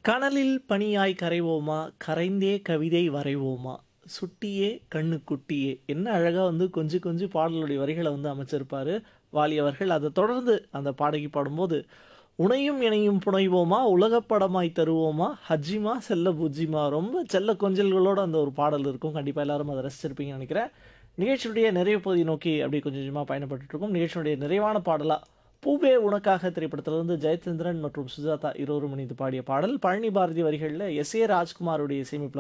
கனலில் பனியாய் கரைவோமா கரைந்தே கவிதை வரைவோமா சுட்டியே கண்ணு குட்டியே என்ன அழகாக வந்து கொஞ்சம் கொஞ்சம் பாடலுடைய வரிகளை வந்து அமைச்சிருப்பாரு வாலி அவர்கள் அதை தொடர்ந்து அந்த பாடகி பாடும்போது உனையும் இணையும் புனைவோமா உலகப்படமாய் தருவோமா ஹஜ்ஜிமா செல்ல புஜ்ஜிமா ரொம்ப செல்ல கொஞ்சல்களோட அந்த ஒரு பாடல் இருக்கும் கண்டிப்பாக எல்லாரும் அதை ரசிச்சிருப்பீங்கன்னு நினைக்கிறேன் நிகழ்ச்சியுடைய நிறைவு பகுதி நோக்கி அப்படி கொஞ்சம் கொஞ்சமாக பயணப்பட்டு இருக்கோம் நிகழ்ச்சியுடைய நிறைவான பாடலாக பூவே உனக்காக திரைப்படத்திலிருந்து ஜெயச்சந்திரன் மற்றும் சுஜாதா இருவரும் இணைந்து பாடிய பாடல் பழனி பாரதி வரிகளில் எஸ் ஏ ராஜ்குமாருடைய இசையமைப்பில்